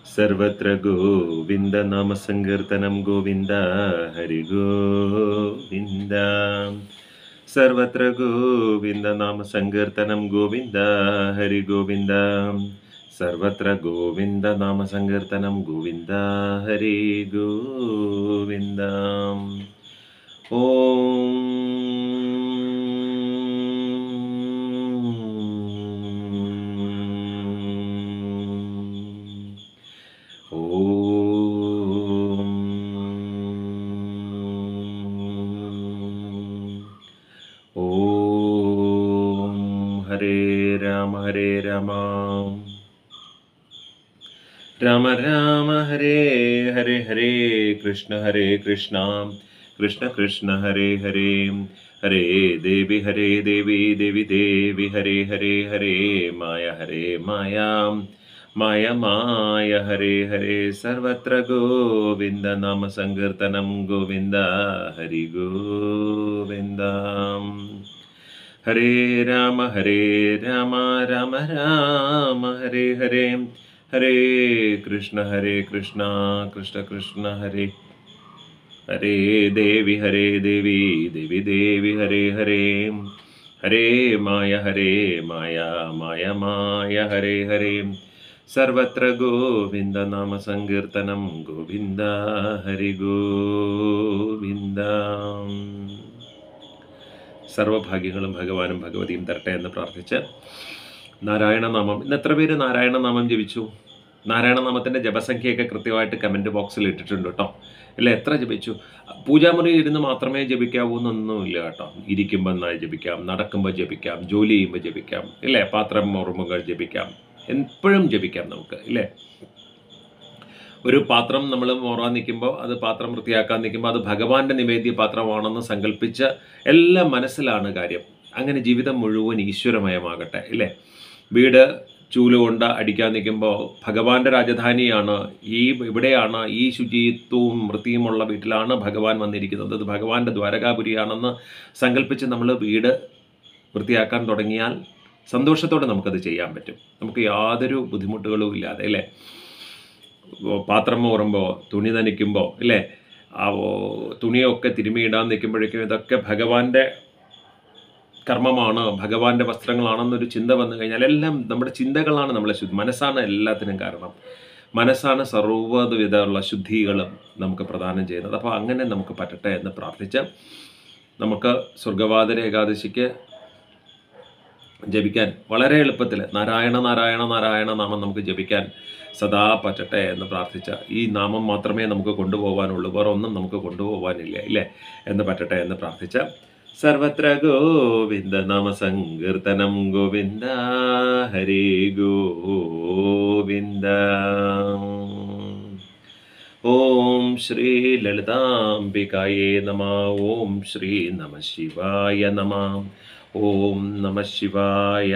സർവത്ര ഗോവിന്ദനാമസങ്കീർത്തനം ഗോവിന്ദ ഹരി ഗോവിന്ദ സർവത്ര ഗോവിന്ദനാമസങ്കീർത്തനം ഗോവിന്ദ ഹരി ഗോവിന്ദ സർവത്ര ഗോവിന്ദനാമസങ്കീർത്തനം ഗോവിന്ദ ഹരി ഗോവിന്ദ ഓം ഓം ഹരേ രാമ ഹരേ രാമ രാമ രാമ ഹരേ ഹരേ ഹരേ കൃഷ്ണ ഹരേ കൃഷ്ണ കൃഷ്ണ കൃഷ്ണ ഹരേ ഹരേ ഹരേ ദേവി ഹരേ ദേവി ദേവി ദേവി ഹരേ ഹരേ ഹരേ മായ ഹരേ മായ മായ മായ ഹരേ ഹരേ സർവത്ര ഗോവിന്ദ നാമ സങ്കീർത്തനം ഗോവിന്ദ ഹരി ഗോവിന്ദ ഹരേ രാമ ഹരേ രാമ രാമ രാമ ഹരേ ഹരേ ഹരേ കൃഷ്ണ ഹരേ കൃഷ്ണ കൃഷ്ണ കൃഷ്ണ ഹരേ ഹരേ ദേവി ഹരേ ദേവി ദേവി ദേവി ഹരേ ഹരേ ഹരേ മായ ഹരേ മായ മായ മായ ഹരേ ഹരേ സർവത്ര ഗോവിന്ദ നാമ സങ്കീർത്തനം ഗോവിന്ദ ഹരി ഗോവിന്ദ സർവഭാഗ്യങ്ങളും ഭഗവാനും ഭഗവതിയും തരട്ടെ എന്ന് പ്രാർത്ഥിച്ച് നാരായണനാമം ഇന്ന് എത്ര പേര് നാരായണനാമം ജപിച്ചു നാരായണനാമത്തിൻ്റെ ജപസംഖ്യയൊക്കെ കൃത്യമായിട്ട് കമൻറ്റ് ബോക്സിൽ ഇട്ടിട്ടുണ്ട് കേട്ടോ ഇല്ല എത്ര ജപിച്ചു പൂജാമുറിയിൽ ഇരുന്ന് മാത്രമേ ജപിക്കാവൂ എന്നൊന്നുമില്ല കേട്ടോ ഇരിക്കുമ്പോൾ നന്നായി ജപിക്കാം നടക്കുമ്പോൾ ജപിക്കാം ജോലി ചെയ്യുമ്പോൾ ജപിക്കാം ഇല്ലേ പാത്രം ഓർമ്മകൾ ജപിക്കാം എപ്പോഴും ജപിക്കാം നമുക്ക് ഇല്ലേ ഒരു പാത്രം നമ്മൾ മോറാൻ നിൽക്കുമ്പോൾ അത് പാത്രം വൃത്തിയാക്കാൻ നിൽക്കുമ്പോൾ അത് ഭഗവാന്റെ നിവേദ്യ പാത്രമാണെന്ന് സങ്കല്പിച്ച് എല്ലാം മനസ്സിലാണ് കാര്യം അങ്ങനെ ജീവിതം മുഴുവൻ ഈശ്വരമയമാകട്ടെ ഇല്ലേ വീട് ചൂലുകൊണ്ട് അടിക്കാൻ നിൽക്കുമ്പോൾ ഭഗവാന്റെ രാജധാനിയാണ് ഈ ഇവിടെയാണ് ഈ ശുചിത്വവും വൃത്തിയുമുള്ള വീട്ടിലാണ് ഭഗവാൻ വന്നിരിക്കുന്നത് അത് ഭഗവാന്റെ ദ്വാരകാപുരിയാണെന്ന് സങ്കല്പിച്ച് നമ്മൾ വീട് വൃത്തിയാക്കാൻ തുടങ്ങിയാൽ സന്തോഷത്തോടെ നമുക്കത് ചെയ്യാൻ പറ്റും നമുക്ക് യാതൊരു ബുദ്ധിമുട്ടുകളും ഇല്ലാതെ അല്ലേ പാത്രം മോറുമ്പോൾ തുണി നനയ്ക്കുമ്പോൾ ഇല്ലേ ആ ഓ- തുണിയൊക്കെ തിരുമിയിടാൻ നിൽക്കുമ്പോഴേക്കും ഇതൊക്കെ ഭഗവാന്റെ കർമ്മമാണ് ഭഗവാന്റെ വസ്ത്രങ്ങളാണെന്നൊരു ചിന്ത വന്നു കഴിഞ്ഞാൽ എല്ലാം നമ്മുടെ ചിന്തകളാണ് നമ്മളെ ശുദ്ധി മനസ്സാണ് എല്ലാത്തിനും കാരണം മനസ്സാണ് സർവ്വവിധമുള്ള ശുദ്ധികളും നമുക്ക് പ്രദാനം ചെയ്യുന്നത് അപ്പോൾ അങ്ങനെ നമുക്ക് പറ്റട്ടെ എന്ന് പ്രാർത്ഥിച്ച് നമുക്ക് സ്വർഗവാദര ഏകാദശിക്ക് ജപിക്കാൻ വളരെ എളുപ്പത്തിൽ നാരായണ നാരായണ നാരായണ നാമം നമുക്ക് ജപിക്കാൻ സദാ പറ്റട്ടെ എന്ന് പ്രാർത്ഥിച്ച ഈ നാമം മാത്രമേ നമുക്ക് കൊണ്ടുപോകാനുള്ളൂ വേറെ ഒന്നും നമുക്ക് കൊണ്ടുപോകാനില്ല ഇല്ലേ എന്ന് പറ്റട്ടെ എന്ന് പ്രാർത്ഥിച്ച സർവത്ര ഗോവിന്ദ നാമ സങ്കീർത്തനം ഗോവിന്ദ ഹരി ഗോവിന്ദ ഓം ശ്രീ ലളിതാംബികായേ നമ ഓം ശ്രീ നമ ശിവായ നമ ഓം നമ ശിവായ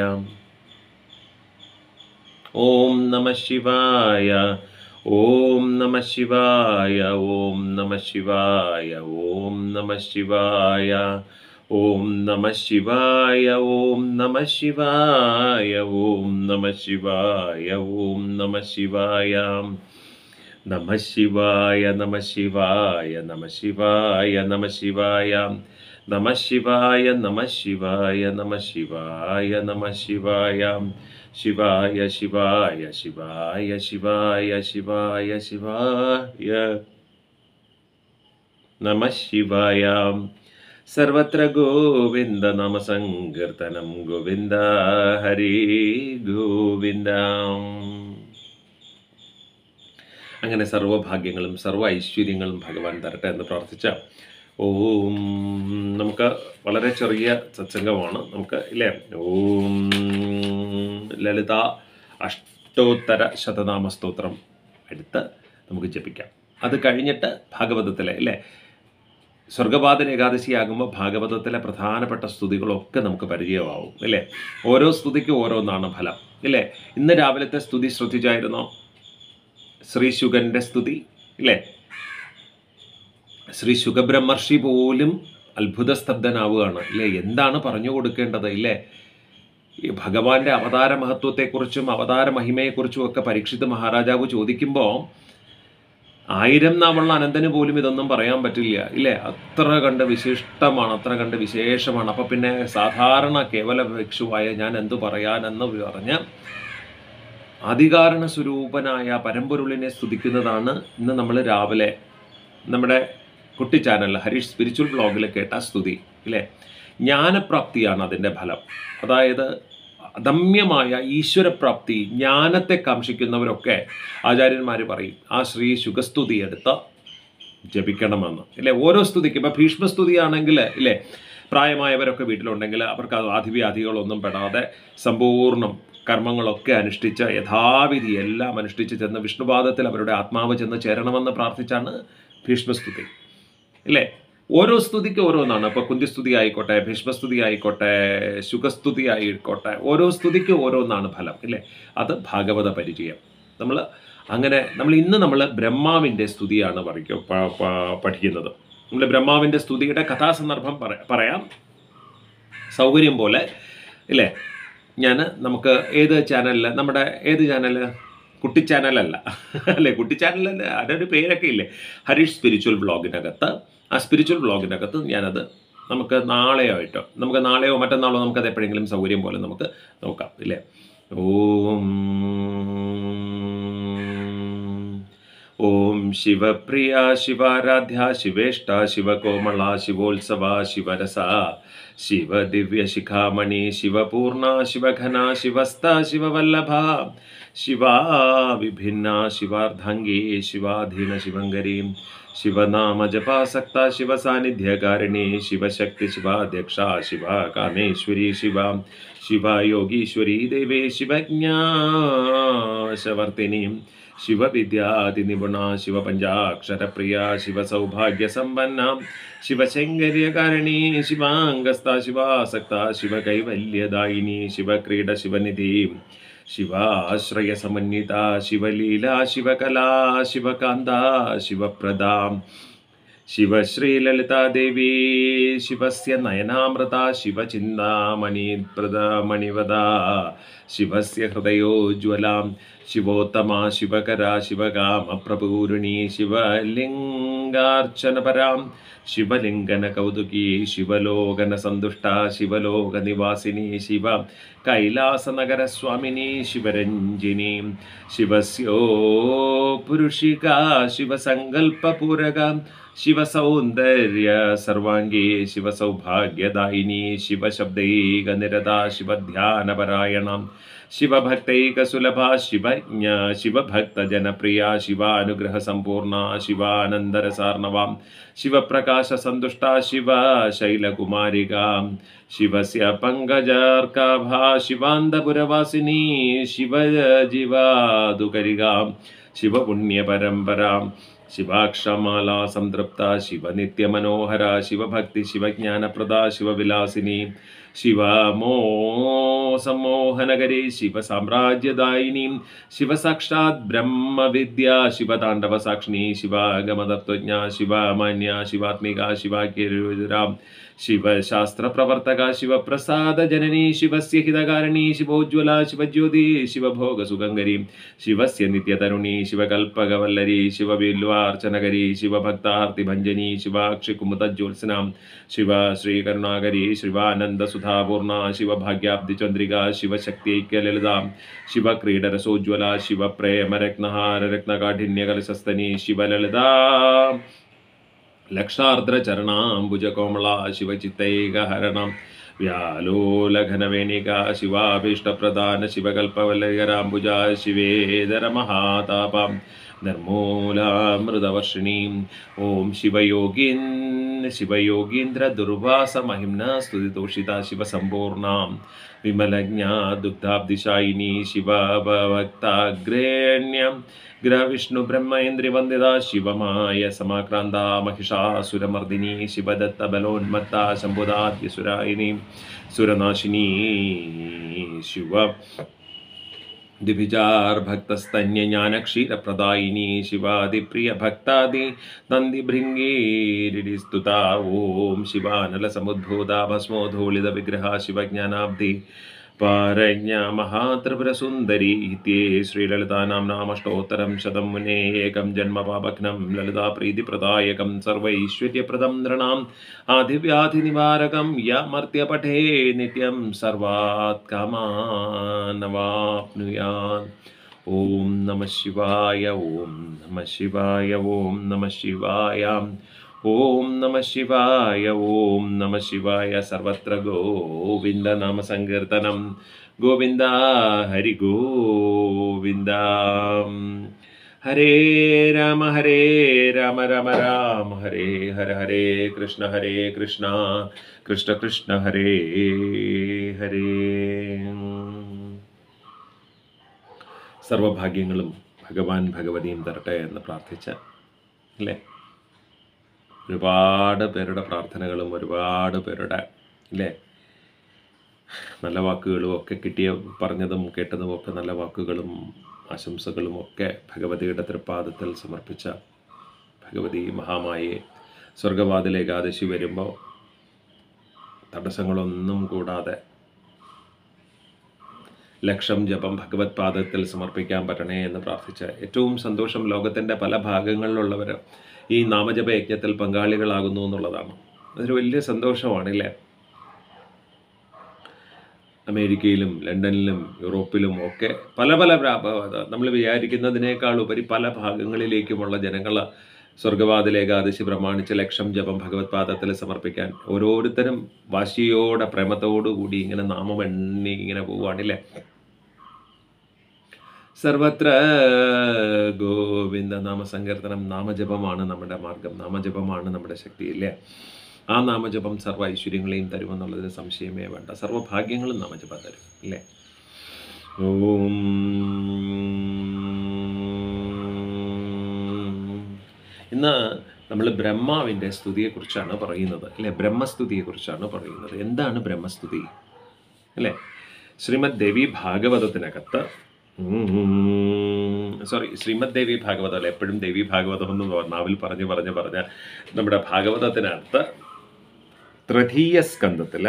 ഓം നമ ശിവായ ഓം നമ ശിവായ ഓം നമ ശിവായ ഓം നമ ശിവായ ഓം നമ ശിവായ ഓം നമ ശിവായ ഓം നമ ശിവായ ഓം നമ ശിവായ നമ ശിവായ നമ ശിവായ നമ ശിവായ നമ ശിവായ നമ ശിവായ നമ ശിവായ നമ ശിവായ നമ ശിവായ ശിവായ ശിവായ ശിവായ ശിവായ ശിവായ ശിവായ നമ ശിവായ സർവത്ര ഗോവിന്ദ നാമ സങ്കീർത്തനം ഗോവിന്ദ ഹരി ഗോവിന്ദ അങ്ങനെ സർവ്വഭാഗ്യങ്ങളും സർവ്വ ഐശ്വര്യങ്ങളും ഭഗവാൻ തരട്ടെ എന്ന് പ്രാർത്ഥിച്ച ഓം നമുക്ക് വളരെ ചെറിയ സത്സംഗമാണ് നമുക്ക് ഇല്ലേ ഓം ലളിത അഷ്ടോത്തര ശതനാമ സ്തോത്രം എടുത്ത് നമുക്ക് ജപിക്കാം അത് കഴിഞ്ഞിട്ട് ഭാഗവതത്തിലെ ഇല്ലേ സ്വർഗപാതൻ ഏകാദശിയാകുമ്പോൾ ഭാഗവതത്തിലെ പ്രധാനപ്പെട്ട സ്തുതികളൊക്കെ നമുക്ക് പരിചയമാവും അല്ലേ ഓരോ സ്തുതിക്കും ഓരോന്നാണ് ഫലം ഇല്ലേ ഇന്ന് രാവിലത്തെ സ്തുതി ശ്രദ്ധിച്ചായിരുന്നോ ശ്രീ ശുഗന്റെ സ്തുതി ഇല്ലേ ശ്രീ ശുഗബ്രഹ്മർഷി പോലും അത്ഭുത സ്തബ്ധനാവുകയാണ് ഇല്ലേ എന്താണ് പറഞ്ഞു കൊടുക്കേണ്ടത് ഇല്ലേ ഈ ഭഗവാന്റെ അവതാര മഹത്വത്തെക്കുറിച്ചും അവതാര മഹിമയെക്കുറിച്ചും ഒക്കെ പരീക്ഷിത് മഹാരാജാവ് ചോദിക്കുമ്പോൾ ആയിരം നാമുള്ള അനന്തന് പോലും ഇതൊന്നും പറയാൻ പറ്റില്ല ഇല്ലേ അത്ര കണ്ട് വിശിഷ്ടമാണ് അത്ര കണ്ട് വിശേഷമാണ് അപ്പം പിന്നെ സാധാരണ കേവല ഭിക്ഷുവായ ഞാൻ എന്തു പറയാനെന്ന് പറഞ്ഞ് അധികാരണ സ്വരൂപനായ പരമ്പൊരുളിനെ സ്തുതിക്കുന്നതാണ് ഇന്ന് നമ്മൾ രാവിലെ നമ്മുടെ കുട്ടി ചാനൽ ഹരീഷ് സ്പിരിച്വൽ ബ്ലോഗിൽ കേട്ട സ്തുതി ഇല്ലേ ജ്ഞാനപ്രാപ്തിയാണ് അതിൻ്റെ ഫലം അതായത് അദമ്യമായ ഈശ്വരപ്രാപ്തി ജ്ഞാനത്തെ കാംക്ഷിക്കുന്നവരൊക്കെ ആചാര്യന്മാർ പറയും ആ ശ്രീ ശുഖസ്തുതി എടുത്ത് ജപിക്കണമെന്ന് ഇല്ലേ ഓരോ സ്തുതിക്കും ഇപ്പം ഭീഷ്മസ്തുതിയാണെങ്കിൽ ഇല്ലേ പ്രായമായവരൊക്കെ വീട്ടിലുണ്ടെങ്കിൽ അവർക്ക് അത് ആധിവ്യാധികളൊന്നും പെടാതെ സമ്പൂർണ്ണം കർമ്മങ്ങളൊക്കെ അനുഷ്ഠിച്ച് യഥാവിധി എല്ലാം അനുഷ്ഠിച്ച് ചെന്ന് വിഷ്ണുപാദത്തിൽ അവരുടെ ആത്മാവ് ചെന്ന് ചേരണമെന്ന് പ്രാർത്ഥിച്ചാണ് ഭീഷ്മസ്തുതി ഇല്ലേ ഓരോ സ്തുതിക്ക് ഓരോന്നാണ് ഇപ്പോൾ കുന്തിസ്തുതി ആയിക്കോട്ടെ ഭീഷ്മസ്തുതി ആയിക്കോട്ടെ ശുഖസ്തുതി ആയിക്കോട്ടെ ഓരോ സ്തുതിക്ക് ഓരോന്നാണ് ഫലം ഇല്ലേ അത് ഭാഗവത പരിചയം നമ്മൾ അങ്ങനെ നമ്മൾ ഇന്ന് നമ്മൾ ബ്രഹ്മാവിൻ്റെ സ്തുതിയാണ് പഠിക്കും പ- പ- പഠിക്കുന്നത് നമ്മൾ ബ്രഹ്മാവിൻ്റെ സ്തുതിയുടെ കഥാസന്ദർഭം പറ പറയാം സൗകര്യം പോലെ ഇല്ലേ ഞാൻ നമുക്ക് ഏത് ചാനലിൽ നമ്മുടെ ഏത് ചാനൽ കുട്ടി ചാനലല്ല അല്ലേ കുട്ടി ചാനലല്ല അതിനൊരു പേരൊക്കെ ഇല്ലേ ഹരീഷ് സ്പിരിച്വൽ വ്ളോഗിനകത്ത് ആ സ്പിരിച്വൽ വ്ളോഗിനകത്ത് ഞാനത് നമുക്ക് നാളെയോ ആയിട്ടോ നമുക്ക് നാളെയോ മറ്റന്നാളോ നമുക്കത് എപ്പോഴെങ്കിലും സൗകര്യം പോലെ നമുക്ക് നോക്കാം ഇല്ലേ ഓം ഓം ശിവപ്രിയ ശിവാരാധ്യ ശിവേഷ്ട ശിവകോമള ശിവോത്സവ ശിവരസ ശിവദിവ്യശിഖാമണി ശിവപൂർണ ശിവഘന ശിവസ്ത ശിവവല്ലഭ ശിവാ വിഭിന്ന ശിവാർദ്ധാംഗി ശിവാധീന ശിവങ്കരി ശിവനാമജപാസക്ത ശിവസാന്നിധ്യകാരിണി ശിവശക്തി ശിവാധ്യക്ഷ ശിവ കാമേശ്വരി ശിവ ശിവയോഗീശ്വരി ദേവേ ശിവജ്ഞാശവർത്തിനി ശിവവിദ്യാതിനിപുണ ശിവപഞ്ചാക്ഷരപ്രിയ ശിവസൗഭാഗ്യസമ്പന്ന ശിവശങ്കര്യകാരിണി ശിവാംഗസ്ഥ ശിവാസക്ത ശിവകൈവല്യദായിനി ശിവക്രീഡ ശിവനിധി ശിവാശ്രയസമന്വിത ശിവലീല ശിവകലാ ശിവകാന്ത ശിവപ്രദാ ശിവശ്രീലളിതാദേവി ശിവസ്യ നയനാമൃത ശിവചിന്താമണിപ്രദ മണിവദ ശിവസ്യ ഹൃദയോജ്വലാം ശിവോത്തമ ശിവകര ശിവകാമപ്രപൂരിണി ശിവലിംഗാർച്ചനപരാം ശിവലിംഗന കൗതുകി ശിവലോകന സന്തുഷ്ട ശിവലോകനിവാസിനി ശിവ കൈലാസനഗര സ്വാമിനി ശിവരഞ്ജിനി ശിവസ്യോ പുരുഷിക ശിവസങ്കൽപ്പപൂരക ശിവസൗന്ദര്യ സർവാംഗീ ശിവസൗഭാഗ്യദായിനി ശിവശബ്ദൈകനിരത ശിവധ്യാനപരായണ ശിവഭക്തൈകസുലഭ ശിവജ്ഞ ശിവഭക്തജനപ്രിയ ശിവാനുഗ്രഹ സമ്പൂർണ ശിവാനന്ദരസാർണവാം ശിവപ്രകാശസന്തുഷ്ട ശിവ ശൈലകുമാരിക ശിവസ്യ പങ്കജാർക്കാഭാ ശിവാന്തപുരവാസിനി ശിവജീവാതുകരിക ശിവപുണ്യപരമ്പരാം ശിവാക്ഷമാലാ സംതൃപ്ത ശിവനിത്യമനോഹര ശിവഭക്തി ശിവജ്ഞാനപ്രദ ശിവവിലാസിനി ശിവമോ സമ്മോഹനകരി ശിവസാമ്രാജ്യദായിനി ശിവസാക്ഷാത് ബ്രഹ്മവിദ്യ ശിവതാണ്ഡവസാക്ഷിണി ശിവാഗമതത്വജ്ഞ ശിവമാന്യ ശിവാത്മിക ശിവാക്കിരുരാം ശിവശാസ്ത്രപ്രവർത്തക ശിവപ്രസാദജനനി ശിവസ്യ ഹിതകാരിണി ശിവോജ്വല ശിവജ്യോതി ശിവഭോഗസുഗംഗരി ശിവസ്യ നിത്യതരുണി ശിവകൽപ്പകവല്ലരി ശിവബില്വാർച്ചനകരി ശിവഭക്താർത്തിഭഞ്ജനി ശിവാക്ഷികുമുദജ്യോത്സനാം ശിവ ശ്രീകരുണാകരി ശിവാനന്ദസുധാപൂർണ ശിവഭാഗ്യാബ്ദിചന്ദ്രിക ശിവശക്തിഐക്യലളിത ശിവക്രീഡരസോജ്വല ശിവപ്രേമരത്നഹാരരത്നകാഠിന്യകലശസ്തനി ശിവലളിതാ ലക്ഷാർദ്രചരണാംബുജകോമള ശിവചിത്തൈകഹരണം വ്യാലോലഘനവേണിക ശിവാഭീഷ്ടപ്രധാന ശിവകൽപ്പവല്ലകരാംബുജ ശിവേദരമഹാതാപം നിർമൂലാമൃതവർഷിണീം ഓം ശിവയോഗീൻ ശിവയോഗീന്ദ്ര ദുർവാസമഹിംന സ്തുതിതോഷിത ശിവസമ്പൂർണാം വിമലജ്ഞാ ദുഗ്ധാബ്ദിശായിനി ശിവഭക്താഗ്രേണ്യം ഗ്രഹവിഷ്ണു ബ്രഹ്മേന്ദ്രിവന്ദിത ശിവമായ സമാക്രാന്ത മഹിഷാസുരമർദിനി ശിവദത്ത ബലോന്മത്ത ശംഭുദാദ്യസുരായിനി സുരനാശിനി ശിവ ദിവിജാർ ഭക്തസ്തന്യജ്ഞാനക്ഷീരപ്രദായിനി ശിവാദിപ്രിയ ഭക്താദി നന്ദിഭൃംഗീരിടി സ്തുത ഓം ശിവാനല സമുദ്ഭൂത ഭസ്മോധൂളിത വിഗ്രഹ ശിവജ്ഞാനാബ്ധി പാരജ്ഞ മഹാത്രിപുരസുന്ദരി ഇത്യേ ശ്രീലളിതാനാം നാമഷ്ടോത്തരം ശതം മുനേ ഏകം ജന്മപാപഘ്നം ലളിതാ പ്രീതിപ്രദായകം സർവൈശ്വര്യപ്രദം നൃണാം ആദിവ്യാധിനിവാരകം യമർത്യപഠേ നിത്യം സർവാത് കാമാനവാപ്നുയാത് ഓം നമ ശിവായ ഓം നമ ശിവായ ഓം നമ ശിവായ ഓം നമ ശിവായ ഓം നമ ശിവായ സർവത്ര ഗോവിന്ദ നാമ സങ്കീർത്തനം ഗോവിന്ദ ഹരി ഗോവിന്ദ ഹരേ രാമ ഹരേ രാമ രാമ രാമ ഹരേ ഹര ഹരേ കൃഷ്ണ ഹരേ കൃഷ്ണ കൃഷ്ണ കൃഷ്ണ ഹരേ ഹരേ സർവഭാഗ്യങ്ങളും ഭഗവാൻ ഭഗവതിയും തരട്ടെ എന്ന് പ്രാർത്ഥിച്ച അല്ലേ ഒരുപാട് പേരുടെ പ്രാർത്ഥനകളും ഒരുപാട് പേരുടെ അല്ലേ നല്ല വാക്കുകളും ഒക്കെ കിട്ടിയ പറഞ്ഞതും കേട്ടതും ഒക്കെ നല്ല വാക്കുകളും ആശംസകളും ഒക്കെ ഭഗവതിയുടെ തൃപ്പാദത്തിൽ സമർപ്പിച്ച ഭഗവതി മഹാമായെ സ്വർഗവാതിൽ ഏകാദശി വരുമ്പോൾ തടസ്സങ്ങളൊന്നും കൂടാതെ ലക്ഷം ജപം ഭഗവത് പാദത്തിൽ സമർപ്പിക്കാൻ പറ്റണേ എന്ന് പ്രാർത്ഥിച്ച ഏറ്റവും സന്തോഷം ലോകത്തിൻ്റെ പല ഭാഗങ്ങളിലുള്ളവർ ഈ നാമജപ യജ്ഞത്തിൽ പങ്കാളികളാകുന്നു എന്നുള്ളതാണ് അതൊരു വലിയ സന്തോഷമാണല്ലേ അമേരിക്കയിലും ലണ്ടനിലും യൂറോപ്പിലും ഒക്കെ പല പല നമ്മൾ വിചാരിക്കുന്നതിനേക്കാൾ ഉപരി പല ഭാഗങ്ങളിലേക്കുമുള്ള ജനങ്ങൾ സ്വർഗവാതിൽ ഏകാദശി പ്രമാണിച്ച് ലക്ഷം ജപം ഭഗവത് പാദത്തിൽ സമർപ്പിക്കാൻ ഓരോരുത്തരും വാശിയോടെ പ്രേമത്തോടു കൂടി ഇങ്ങനെ നാമം എണ്ണി ഇങ്ങനെ പോവുകയാണില്ലേ സർവത്ര ഗോവിന്ദ നാമസങ്കീർത്തനം നാമജപമാണ് നമ്മുടെ മാർഗം നാമജപമാണ് നമ്മുടെ ശക്തി ഇല്ലേ ആ നാമജപം സർവ്വ ഐശ്വര്യങ്ങളെയും തരുമെന്നുള്ളതിന് സംശയമേ വേണ്ട സർവ്വഭാഗ്യങ്ങളും നാമജപം തരും ഇല്ലേ ഓം ഇന്ന് നമ്മൾ ബ്രഹ്മാവിൻ്റെ സ്തുതിയെക്കുറിച്ചാണ് പറയുന്നത് അല്ലേ ബ്രഹ്മസ്തുതിയെക്കുറിച്ചാണ് പറയുന്നത് എന്താണ് ബ്രഹ്മസ്തുതി അല്ലേ ശ്രീമദ് ദേവി ഭാഗവതത്തിനകത്ത് സോറി ശ്രീമദ് ദേവി ഭാഗവതം അല്ല എപ്പോഴും ദേവി ഭാഗവതം എന്ന് നാവിൽ പറഞ്ഞ് പറഞ്ഞ് പറഞ്ഞ് നമ്മുടെ ഭാഗവതത്തിനകത്ത് തൃതീയ സ്കന്ധത്തിൽ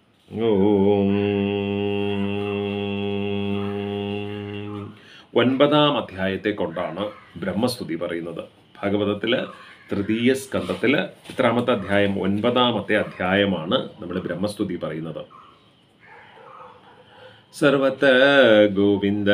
ഒൻപതാം അധ്യായത്തെ കൊണ്ടാണ് ബ്രഹ്മസ്തുതി പറയുന്നത് ഭാഗവതത്തിൽ തൃതീയ സ്കന്ധത്തിൽ എത്രാമത്തെ അധ്യായം ഒൻപതാമത്തെ അധ്യായമാണ് നമ്മൾ ബ്രഹ്മസ്തുതി പറയുന്നത് സർവത്ത ഗോവിന്ദ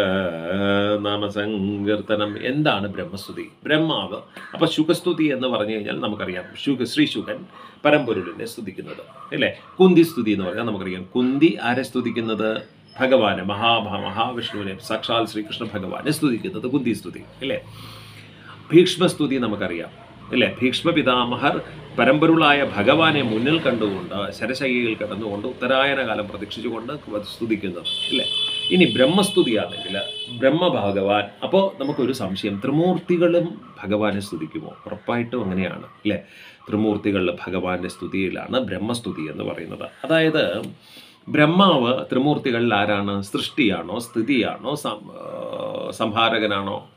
നാമസങ്കീർത്തനം എന്താണ് ബ്രഹ്മസ്തുതി ബ്രഹ്മാവ് അപ്പൊ ശുഖസ്തുതി എന്ന് പറഞ്ഞു കഴിഞ്ഞാൽ നമുക്കറിയാം ശുഖ ശ്രീ ശുഖൻ പരമ്പൊരുളിനെ സ്തുതിക്കുന്നത് അല്ലേ കുന്തി സ്തുതി എന്ന് പറഞ്ഞാൽ നമുക്കറിയാം കുന്തി ആരെ സ്തുതിക്കുന്നത് ഭഗവാനെ മഹാഭ മഹാവിഷ്ണുവിനെ സാക്ഷാൽ ശ്രീകൃഷ്ണ ഭഗവാനെ സ്തുതിക്കുന്നത് കുന്തി സ്തുതി അല്ലേ ഭീക്ഷ്മസ്തുതി നമുക്കറിയാം അല്ലേ ഭീക്ഷ്മ പിതാമഹർ പരമ്പരുളായ ഭഗവാനെ മുന്നിൽ കണ്ടുകൊണ്ട് ശരശയ്യയിൽ കിടന്നുകൊണ്ട് ഉത്തരായന കാലം പ്രതീക്ഷിച്ചുകൊണ്ട് സ്തുതിക്കുന്നത് അല്ലേ ഇനി ബ്രഹ്മസ്തുതിയാണെങ്കിൽ ബ്രഹ്മഭഗവാൻ അപ്പോൾ നമുക്കൊരു സംശയം ത്രിമൂർത്തികളും ഭഗവാനെ സ്തുതിക്കുമോ ഉറപ്പായിട്ടും അങ്ങനെയാണ് അല്ലേ ത്രിമൂർത്തികളിൽ ഭഗവാന്റെ സ്തുതിയിലാണ് ബ്രഹ്മസ്തുതി എന്ന് പറയുന്നത് അതായത് ബ്രഹ്മാവ് ത്രിമൂർത്തികളിൽ ആരാണ് സൃഷ്ടിയാണോ സ്ഥിതിയാണോ സംഹാരകനാണോ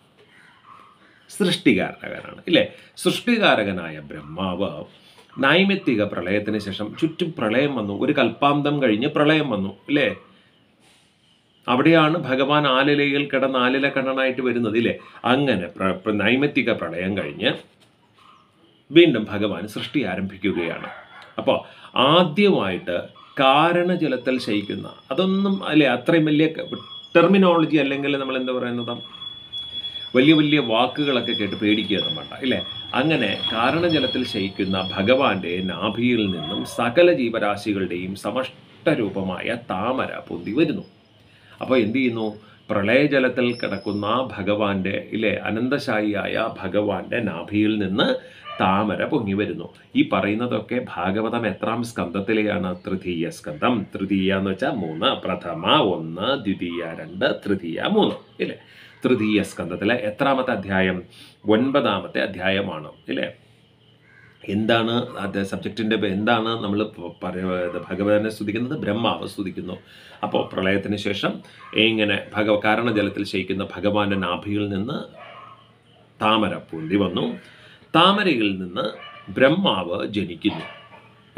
സൃഷ്ടികാരകനാണ് ഇല്ലേ സൃഷ്ടികാരകനായ ബ്രഹ്മാവ് നൈമിത്തിക പ്രളയത്തിന് ശേഷം ചുറ്റും പ്രളയം വന്നു ഒരു കൽപ്പാന്തം കഴിഞ്ഞ് പ്രളയം വന്നു ഇല്ലേ അവിടെയാണ് ഭഗവാൻ ആലിലയിൽ കിടന്ന് ആലില കണ്ണനായിട്ട് വരുന്നത് ഇല്ലേ അങ്ങനെ നൈമിത്തിക പ്രളയം കഴിഞ്ഞ് വീണ്ടും ഭഗവാൻ സൃഷ്ടി ആരംഭിക്കുകയാണ് അപ്പോൾ ആദ്യമായിട്ട് കാരണജലത്തിൽ ശയിക്കുന്ന അതൊന്നും അല്ലേ അത്രയും വലിയ ടെർമിനോളജി അല്ലെങ്കിൽ നമ്മൾ എന്താ പറയുന്നത് വലിയ വലിയ വാക്കുകളൊക്കെ കേട്ട് പേടിക്കുകയൊന്നും വേണ്ട ഇല്ലേ അങ്ങനെ കാരണജലത്തിൽ ശയിക്കുന്ന ഭഗവാന്റെ നാഭിയിൽ നിന്നും സകല ജീവരാശികളുടെയും സമഷ്ടരൂപമായ താമര പൊന്തി വരുന്നു അപ്പോൾ എന്ത് ചെയ്യുന്നു പ്രളയജലത്തിൽ കിടക്കുന്ന ഭഗവാന്റെ ഇല്ലേ അനന്തശായിയായ ഭഗവാന്റെ നാഭിയിൽ നിന്ന് താമര പൊങ്ങി വരുന്നു ഈ പറയുന്നതൊക്കെ ഭാഗവതം എത്രാം സ്കന്ധത്തിലെയാണ് തൃതീയ സ്കന്ധം തൃതീയ എന്ന് വെച്ചാൽ മൂന്ന് പ്രഥമ ഒന്ന് ദ്വിതീയ രണ്ട് തൃതീയ മൂന്ന് ഇല്ലേ തൃതീയ സ്കന്ധത്തിലെ എത്രാമത്തെ അധ്യായം ഒൻപതാമത്തെ അധ്യായമാണ് ഇല്ലേ എന്താണ് അത് സബ്ജക്റ്റിൻ്റെ എന്താണ് നമ്മൾ പറയുന്നത് ഭഗവാനെ സ്തുതിക്കുന്നത് ബ്രഹ്മാവ് സ്തുതിക്കുന്നു അപ്പോൾ പ്രളയത്തിന് ശേഷം ഇങ്ങനെ ഭഗവ കാരണജലത്തിൽ ശയിക്കുന്ന ഭഗവാന്റെ നാഭിയിൽ നിന്ന് താമര പൊന്തി വന്നു താമരയിൽ നിന്ന് ബ്രഹ്മാവ് ജനിക്കുന്നു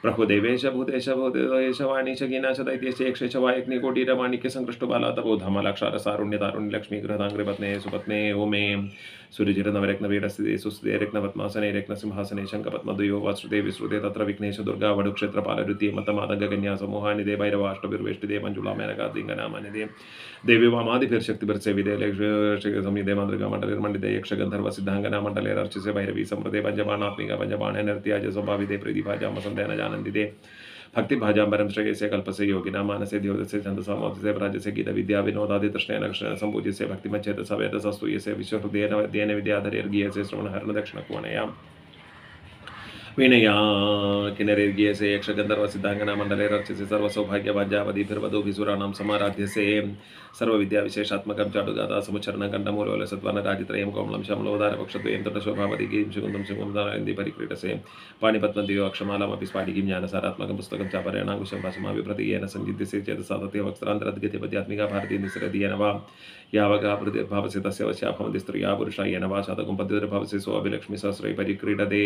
പ്രഭുദേവേശ ഭൂതേശ ഭൂതേശ വാണീശ ഗീനാശ ദൈത്യേശ യക്ഷേശ വായഗ്നികോട്ടീര മാണിക്യ സംകൃഷ്ടബാലാതബോധമലക്ഷാര സാരുണ്യ ലക്ഷ്മീ ഗൃഹതാംഗ്രി പത്നേ സുപത്നേ ഓമേ സുരുചിര നവരത്നപീഠസ്ഥിതി സുസ്ഥിതേ രത്നപത്മാസനെ രത്നസിംഹാസനെ ശങ്കപത്മദ്വയോ വാസുദേ വിശ്രുതേ തത്ര വിഘ്നേശ ദുർഗാ വടുക്ഷേത്രപാലരുത്തി മത്തമാതംഗ കന്യാ സമൂഹാനിതേ ഭൈരവാഷ്ടപിർവേഷ്ടിതേ മഞ്ജുള മേനകാദിംഗനാമനിതേ ദേവി വാമാദിഭിർശക്തിഭിർസേവിതേ ലക്ഷ്മി സംയുതേ മാതൃകാ മണ്ഡലിർമണ്ഡിതേ യക്ഷഗന്ധർവ സിദ്ധാംഗന മണ്ഡലേരർച്ചിസേ ഭൈരവി സമൃദ്ധേ പഞ്ചബാണാത്മിക പഞ്ചബാണ നൃത്യാജ സ്വഭാവിതേ പ്രീതിഭാജാമസന്ധേന ജാനന്ദിതേ ഭക്തിഭാജാംബരം ശ്രേയസേ കൽപ്പസേ യോഗിന മാനസേ ദ്യോതസേ ഛന്ദസാമോദസേ പ്രാജസേ ഗീത വിദ്യാ വിനോദാദി തൃഷ്ണേന കൃഷ്ണേന സംപൂജ്യസേ ഭക്തിമച്ഛേദസ വേദസസ്തൂയസേ വിശ്വഹൃദയേന വദ്യേന വിദ്യാധരേർഗീയസേ ശ്രവണഹരണ ദക്ഷിണക്കുവണയാം വീണയാ കിന്നരേർഗീയസേ യക്ഷഗന്ധർവ സിദ്ധാംഗന മണ്ഡലേരർച്ചിസേ സർവസൗഭാഗ്യവാഞ്ചാവതിഭിർവധൂഭിസുരാണാം സമാരാധ്യസേ സർവവിദ്യാവിശേഷാത്മകം ചാടുഗാഥാ സമുച്ചരണം കണ്ഡമൂലോല സത്വന രാജിത്രയം കോമളം ശമലോദാരപക്ഷദ്വയം തൊട്ടശോഭാവതി ഗീം ശുകുന്ദം ശുകുന്ദി പരിക്രീഡസേ പാണിപത്മന്തിയോ അക്ഷമാലാമപി സ്ഫാടിക്കും ജ്ഞാനസാരാത്മകം പുസ്തകം ചാപരേണാങ്കുശം ഭാഷമാവിപ്രതീയേന സഞ്ചിത്യസേ ചേതസാതത്യ വക്സ്ത്രാന്തരദ്ഗതിപദ്യാത്മിക ഭാരതീയനിസ്രദീയന വാ യാവകാ പ്രതിർഭാവസി തസ്യ വശാഭവന്തി സ്ത്രീയാ പുരുഷ യേന वा ശതകും പതിർഭാവസി സ്വാഭിലക്ഷ്മി സഹസ്രൈ പരിക്രീഡതേ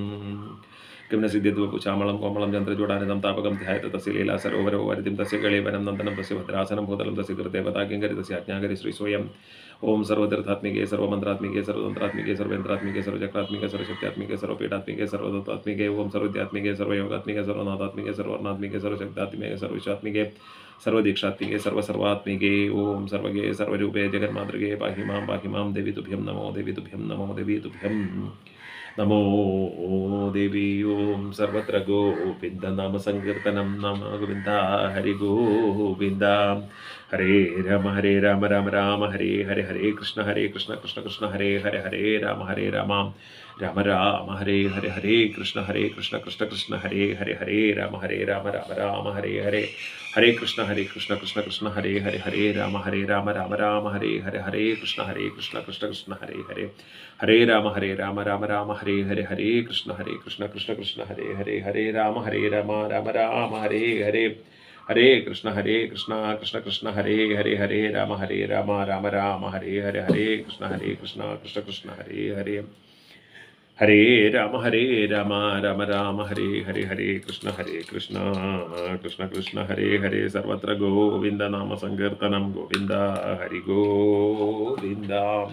കിം ന സിദ്ധ്യദ്വപു ചാമളം കോമളം ചന്ദ്രചൂടാനിതം താപകം ധ്യായത തസ്യ ലീലാ സരോവരോ വരിതിം തസ്യ കളീവനം നന്ദനം തസ്യ ഭദ്രാസനം ഭൂതലം തസ്യ കൃതേവതാകിങ്കരി തസ്യ ആജ്ഞാകരി ശ്രീ സ്വയം ഓം സർവതീർത്ഥാത്മികേ സർവമന്ത്രാത്മികേ സർവതന്ത്രാത്മികേ സർവേന്ദ്രാത്മികേ സർവചക്രാത്മികേ സർവശക്ത്യാത്മികേ സർവപീഠാത്മികേ സർവതത്വാത്മികേ ഓം സർവവിദ്യാത്മികേ സർവയോഗാത്മികേ സർവനാഥാത്മികേ സർവർണാത്മികേ സർവശക്താത്മികേ സർവവിശ്വാത്മികേ സർവദീക്ഷാത്മികേ സർവസർവാത്മികേ ഓം സർവഗേ സർവരൂപേ ജഗന്മാതൃകേ പാഹി മാം പാഹി മാം ദേവി തുഭ്യം നമോ ദേവി തുഭ്യം നമോ ദേവി തുഭ്യം നമോ ദേവി ഓം സർവത്ര ഗോവിന്ദ നാമ സങ്കീർത്തനം നമ ഗോവിന്ദ ഹരി ഗോവിന്ദ ഹരേ രാമ ഹരേ രാമ രാമ രാമ ഹരേ ഹരേ ഹരേ കൃഷ്ണ ഹരേ കൃഷ്ണ കൃഷ്ണ കൃഷ്ണ ഹരേ ഹരേ ഹരേ രാമ ഹരേ രാമ രാമ രാമ ഹരേ ഹരേ ഹരേ കൃഷ്ണ ഹരേ കൃഷ്ണ കൃഷ്ണ കൃഷ്ണ ഹരേ ഹരേ ഹരേ രാമ ഹരേ രാമ രാമ രാമ ഹരേ ഹരേ ഹരേ കൃഷ്ണ ഹരേ കൃഷ്ണ കൃഷ്ണ കൃഷ്ണ ഹരേ ഹരേ ഹരേ രാമ ഹരേ രാമ രാമ രാമ ഹരേ ഹരേ ഹരേ കൃഷ്ണ ഹരേ കൃഷ്ണ കൃഷ്ണ കൃഷ്ണ ഹരേ ഹരേ ഹരേ രാമ ഹരേ രാമ രാമ രാമ ഹരേ ഹരേ ഹരേ കൃഷ്ണ ഹരേ കൃഷ്ണ കൃഷ്ണ കൃഷ്ണ ഹരേ ഹരേ ഹരേ രാമ ഹരേ രാമ രാമ രാമ ഹരേ ഹരേ ഹരേ കൃഷ്ണ ഹരേ കൃഷ്ണ കൃഷ്ണ കൃഷ്ണ ഹരേ ഹരേ ഹരേ രാമ ഹരേ രാമ രാമ രാമ ഹരേ ഹരേ ഹരേ കൃഷ്ണ ഹരേ കൃഷ്ണ കൃഷ്ണ കൃഷ്ണ ഹരേ ഹരേ ഹരേ രാമ ഹരേ രാമ രാമ രാമ ഹരേ ഹരേ ഹരേ കൃഷ്ണ ഹരേ കൃഷ്ണ കൃഷ്ണ കൃഷ്ണ ഹരേ ഹരേ സർവത്ര ഗോവിന്ദ നാമ സങ്കീർത്തനം ഗോവിന്ദ ഹരി ഗോവിന്ദ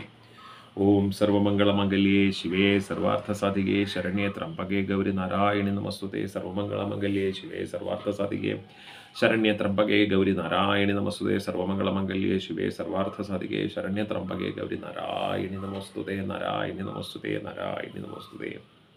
ഓം സർവമംഗളമംഗല്യേ ശിവേ സർവാർത്ഥസാധികേ ശരണ്യേ ത്രംബകേ ഗൗരി നാരായണി നമസ്തുതേ സർവമംഗളമംഗല്യേ ശിവേ സർവാർത്ഥസാധികേ ശരണ്യ ത്രംബകേ ഗൗരി നാരായണി നമസ്തുതേ സർവമംഗളമംഗല്യേ ശിവേ സർവാർത്ഥസാധികേ ശരണ്യ ത്രംബകേ ഗൗരി നാരായണി നമസ്തുതേ നാരായണി നമസ്തുതേ നാരായണി നമസ്തുതേ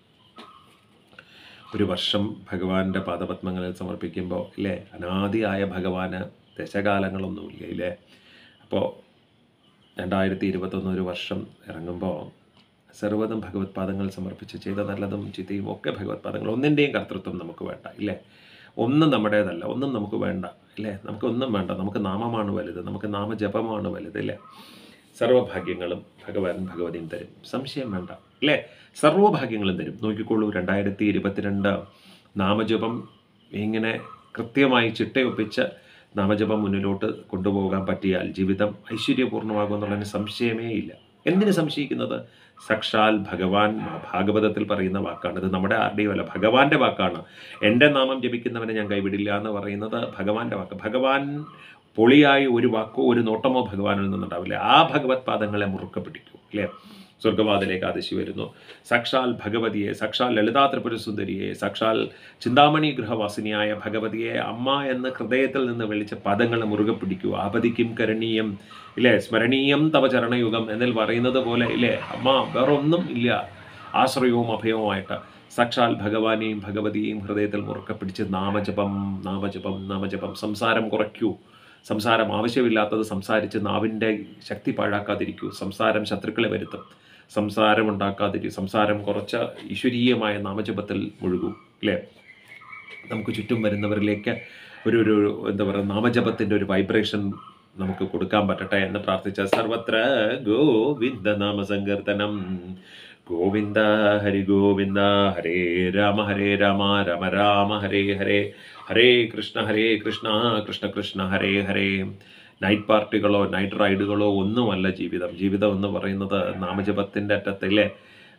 ഒരു വർഷം ഭഗവാന്റെ പാദപത്മങ്ങളിൽ സമർപ്പിക്കുമ്പോൾ ഇല്ലേ അനാദിയായ ഭഗവാന് ദശകാലങ്ങളൊന്നുമില്ല ഇല്ലേ അപ്പോൾ രണ്ടായിരത്തി ഇരുപത്തൊന്ന് ഒരു വർഷം ഇറങ്ങുമ്പോൾ സർവ്വതും ഭഗവത് പാദങ്ങൾ സമർപ്പിച്ച് ചെയ്ത നല്ലതും ചിത്തയും ഒക്കെ ഭഗവത് പാദങ്ങൾ ഒന്നിൻ്റെയും കർത്തൃത്വം നമുക്ക് വേണ്ട ഇല്ലേ ഒന്നും നമ്മുടേതല്ല ഒന്നും നമുക്ക് വേണ്ട ഇല്ലേ നമുക്ക് ഒന്നും വേണ്ട നമുക്ക് നാമമാണ് വലുത് നമുക്ക് നാമജപമാണ് വലുത് ഇല്ലേ സർവഭാഗ്യങ്ങളും ഭഗവാൻ ഭഗവതിയും തരും സംശയം വേണ്ട ഇല്ലേ സർവഭാഗ്യങ്ങളും തരും നോക്കിക്കോളൂ രണ്ടായിരത്തി ഇരുപത്തിരണ്ട് നാമജപം ഇങ്ങനെ കൃത്യമായി ചിട്ടയൊപ്പിച്ച് നാമജപം മുന്നിലോട്ട് കൊണ്ടുപോകാൻ പറ്റിയാൽ ജീവിതം ഐശ്വര്യപൂർണ്ണമാകുമെന്നുള്ളതിന് സംശയമേ ഇല്ല എന്തിനു സംശയിക്കുന്നത് സാക്ഷാൽ ഭഗവാൻ ഭാഗവതത്തിൽ പറയുന്ന വാക്കാണ് ഇത് നമ്മുടെ ആരുടെയും അല്ല ഭഗവാന്റെ വാക്കാണ് എൻ്റെ നാമം ജപിക്കുന്നവനെ ഞാൻ കൈവിടില്ല എന്ന് പറയുന്നത് ഭഗവാന്റെ വാക്ക് ഭഗവാൻ പൊളിയായി ഒരു വാക്കോ ഒരു നോട്ടമോ ഭഗവാനിൽ നിന്നുണ്ടാവില്ല ആ ഭഗവത് പാദങ്ങളെ മുറുക്ക പിടിക്കൂ അല്ലേ സ്വർഗവാതിലേക്ക് ആദിശി വരുന്നു സാക്ഷാൽ ഭഗവതിയെ സാക്ഷാൽ ലളിതാ ത്രിപുരസുന്ദരിയെ സാക്ഷാൽ ചിന്താമണി ഗൃഹവാസിനിയായ ഭഗവതിയെ അമ്മ എന്ന ഹൃദയത്തിൽ നിന്ന് വിളിച്ച പദങ്ങൾ മുറുകെ പിടിക്കൂ ആപതിക്കും കരണീയം ഇല്ലേ സ്മരണീയം തവ ചരണയുഗം എന്നിൽ പറയുന്നത് പോലെ ഇല്ലേ അമ്മ വേറൊന്നും ഇല്ല ആശ്രയവും അഭയവുമായിട്ട് സാക്ഷാൽ ഭഗവാനെയും ഭഗവതിയെയും ഹൃദയത്തിൽ മുറുക്കെ പിടിച്ച് നാമജപം നാമജപം നാമജപം സംസാരം കുറയ്ക്കൂ സംസാരം ആവശ്യമില്ലാത്തത് സംസാരിച്ച് നാവിൻ്റെ ശക്തി പാഴാക്കാതിരിക്കൂ സംസാരം ശത്രുക്കളെ വരുത്തും സംസാരം ഉണ്ടാക്കാതിരിക്കും സംസാരം കുറച്ച് ഈശ്വരീയമായ നാമജപത്തിൽ മുഴുകും അല്ലേ നമുക്ക് ചുറ്റും വരുന്നവരിലേക്ക് ഒരു ഒരു എന്താ പറയുക നാമജപത്തിൻ്റെ ഒരു വൈബ്രേഷൻ നമുക്ക് കൊടുക്കാൻ പറ്റട്ടെ എന്ന് പ്രാർത്ഥിച്ച സർവത്ര ഗോവിന്ദ നാമ സങ്കീർത്തനം ഗോവിന്ദ ഹരി ഗോവിന്ദ ഹരേ രാമ ഹരേ രാമ രാമ രാമ ഹരേ ഹരേ ഹരേ കൃഷ്ണ ഹരേ കൃഷ്ണ കൃഷ്ണ കൃഷ്ണ ഹരേ ഹരേ നൈറ്റ് പാർട്ടികളോ നൈറ്റ് റൈഡുകളോ ഒന്നുമല്ല ജീവിതം ജീവിതം എന്ന് പറയുന്നത് നാമജപത്തിൻ്റെ അറ്റത്തിലെ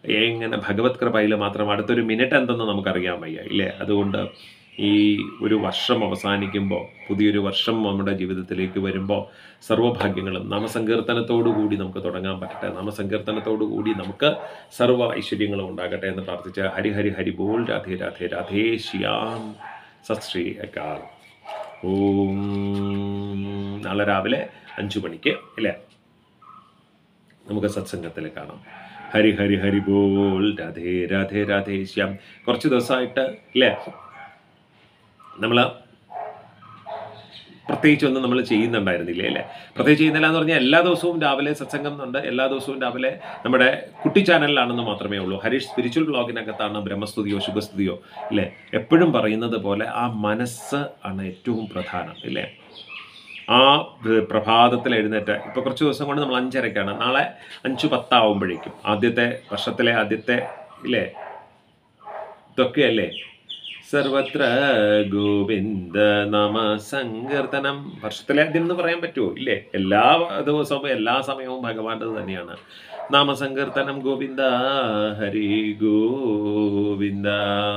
എങ്ങനെ ഭഗവത് കൃപയിൽ മാത്രം അടുത്തൊരു മിനിറ്റ് എന്തെന്ന് നമുക്കറിയാൻ വയ്യ ഇല്ലേ അതുകൊണ്ട് ഈ ഒരു വർഷം അവസാനിക്കുമ്പോൾ പുതിയൊരു വർഷം നമ്മുടെ ജീവിതത്തിലേക്ക് വരുമ്പോൾ സർവ്വഭാഗ്യങ്ങളും നാമസങ്കീർത്തനത്തോടു കൂടി നമുക്ക് തുടങ്ങാൻ പറ്റട്ടെ നാമസങ്കീർത്തനത്തോടു കൂടി നമുക്ക് സർവ്വ ഐശ്വര്യങ്ങളും ഉണ്ടാകട്ടെ എന്ന് പ്രാർത്ഥിച്ച് ഹരി ഹരി ഹരി ബോൾ രാധേ രാധേ രാധേ ശ്യാം സത് ശ്രീ അക്കാൽ ഓം നാളെ രാവിലെ അഞ്ചു മണിക്ക് ഇല്ലേ നമുക്ക് സത്സംഗത്തിൽ കാണാം ഹരി ഹരി ഹരി ബോൾ രാധേ രാധേ രാധേ ശ്യാം കുറച്ച് ദിവസമായിട്ട് ഇല്ലേ നമ്മൾ പ്രത്യേകിച്ചൊന്നും നമ്മൾ ചെയ്യുന്നുണ്ടായിരുന്നില്ല അല്ലേ പ്രത്യേകിച്ച് ചെയ്യുന്നില്ല എന്ന് പറഞ്ഞാൽ എല്ലാ ദിവസവും രാവിലെ സത്സംഗം ഉണ്ട് എല്ലാ ദിവസവും രാവിലെ നമ്മുടെ കുട്ടി ചാനലിലാണെന്ന് മാത്രമേ ഉള്ളൂ ഹരീഷ് സ്പിരിച്വൽ ബ്ലോഗിനകത്താണ് ബ്രഹ്മസ്തുതിയോ ശുഭസ്തുതിയോ ഇല്ലേ എപ്പോഴും പറയുന്നത് പോലെ ആ മനസ്സ് ആണ് ഏറ്റവും പ്രധാനം ഇല്ലേ ആ പ്ര- പ്രഭാതത്തിൽ എഴുന്നേറ്റ് ഇപ്പോൾ കുറച്ച് ദിവസം കൊണ്ട് നമ്മൾ അഞ്ചരക്കാണ് നാളെ അഞ്ച് പത്താവുമ്പോഴേക്കും ആദ്യത്തെ വർഷത്തിലെ ആദ്യത്തെ ഇല്ലേ ഇതൊക്കെയല്ലേ സർവത്ര ഗോവിന്ദ നമ സങ്കീർത്തനം വർഷത്തിലെ ആദ്യം എന്ന് പറയാൻ പറ്റുമോ ഇല്ലേ എല്ലാ ദിവസവും എല്ലാ സമയവും ഭഗവാന്റെ തന്നെയാണ് നാമസങ്കീർത്തനം ഗോവിന്ദ ഹരി ഗോവിന്ദ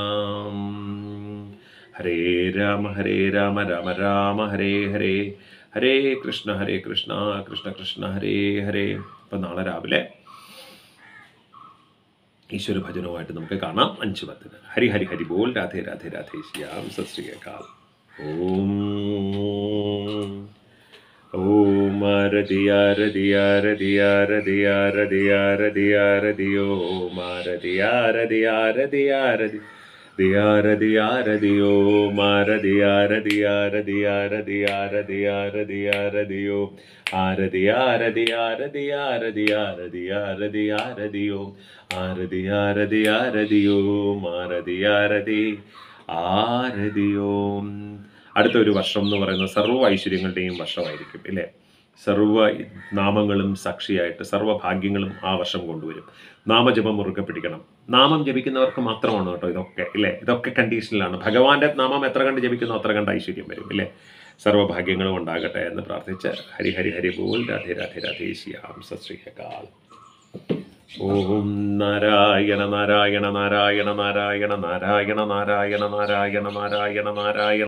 ഹരേ രാമ ഹരേ രാമ രാമ രാമ ഹരേ ഹരേ ഹരേ കൃഷ്ണ ഹരേ കൃഷ്ണ കൃഷ്ണ കൃഷ്ണ ഹരേ ഹരേ അപ്പം നാളെ രാവിലെ ഈശ്വര ഭജനവുമായിട്ട് നമുക്ക് കാണാം അഞ്ച് പത്തിന് ഹരി ഹരി ഹരി ബോൽ രാധേ രാധേ രാധേ ശ്യാം സത് ശ്രീ അകാൽ ഓം ഓം ആരതി ആരതി ആരതി ആരതി ആരതി ആരതി ആരതി ഓം ആരതി ആരതി ആരതി ആരതി ദിയാരതി ആരതി ഓം ആരതി ആരതി ആരതി ആരതി ആരതി ആരതി ആരതി ഓം ആരതി ആരതി ആരതി ആരതി ആരതി ആരതി ആരതി ഓം ആരതി ആരതി ആരതി ഓം ആരതി ആരതി ആരതി ഓം അടുത്ത ഒരു വർഷം എന്ന് പറയുന്നത് സർവ്വ ഐശ്വര്യങ്ങളുടെയും വർഷമായിരിക്കും ഇല്ലേ സർവ്വ നാമങ്ങളും സാക്ഷിയായിട്ട് സർവ്വ ഭാഗ്യങ്ങളും ആ വർഷം കൊണ്ടുവരും നാമജപം മുറുകെ പിടിക്കണം നാമം ജപിക്കുന്നവർക്ക് മാത്രമാണ് കേട്ടോ ഇതൊക്കെ ഇല്ലേ ഇതൊക്കെ കണ്ടീഷനിലാണ് ഭഗവാന്റെ നാമം എത്ര കണ്ട് ജപിക്കുന്നോ അത്ര കണ്ട് ഐശ്വര്യം വരും ഇല്ലേ സർവ്വഭാഗ്യങ്ങളും ഉണ്ടാകട്ടെ എന്ന് പ്രാർത്ഥിച്ച് ഹരി ഹരി ഹരി ബോൽ രാധേ രാധേ രാധേ ശ്യാം സത് ശ്രീ അകാൽ ഓം നാരായണ നാരായണ നാരായണ നാരായണ നാരായണ നാരായണ നാരായണ നാരായണ നാരായണ